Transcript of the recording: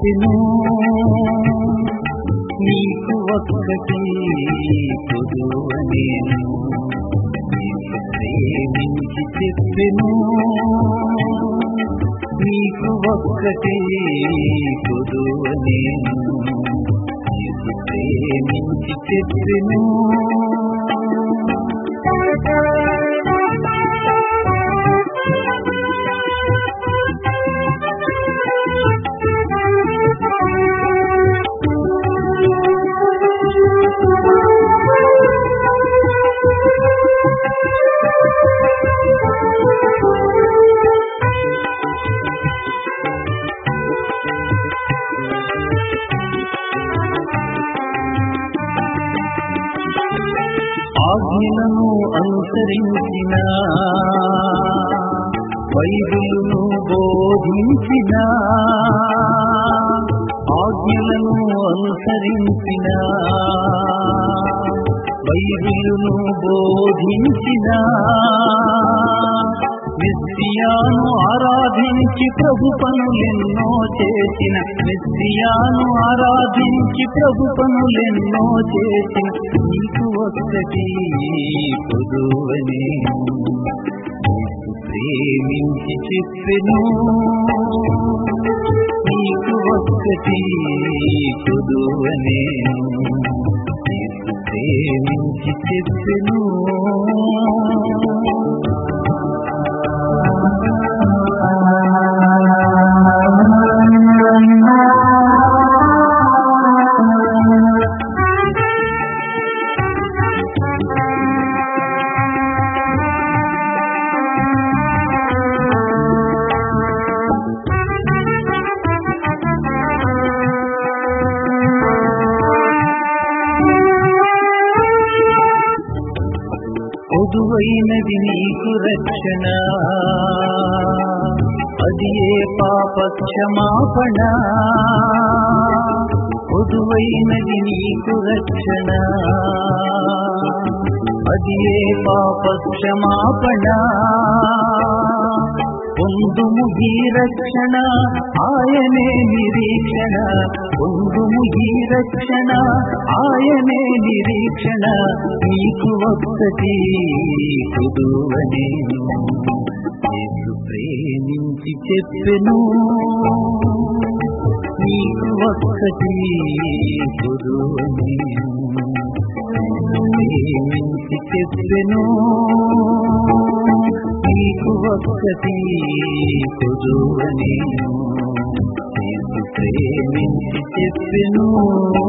చెప్పెను నీకు ఒక్కటి పొదువనేను నీకు ప్రేమించి చెప్పెను నీకు ఒక్కటి పొదువనేను నీకు ప్రేమించి చెప్పెను ఆజ్ఞలను అనుసరించిన బైబిలును బోధించిన ఆజ్ఞలను అనుసరించిన బైబిలును బోధించిన నిత్యాను ఆరాధించి ప్రభు పనులెన్నో చేసిన నిత్యాను ఆరాధించి ప్రభు పనులెన్నో చేసిన నీకు ఒక్కటి పొదువనే నీకు ప్రేమించి చెప్పెను నీకు ఒక్కటి పొదువనే నీకు ప్రేమించి చెప్పెను పొదువైనది నీకు రక్షణ అది ఏ పాప క్షమాపణ పొదువైనది నీకు రక్షణ అది ఏ పాప క్షమాపణ పొందుము ఈ రక్షణ ఆయనే నిరీక్షణ పొందుము ఈ రక్షణ ఆయనే నిరీక్షణ నీకు ఒక్కటి కుదువనేను యేసు ప్రేమించి చెప్పెను నీకు ఒక్కటి కుదువనేను ప్రేమించి చెప్పెను నీకు ఒక్కటి కొదువనేను నీకు ప్రేమించి చెప్పెను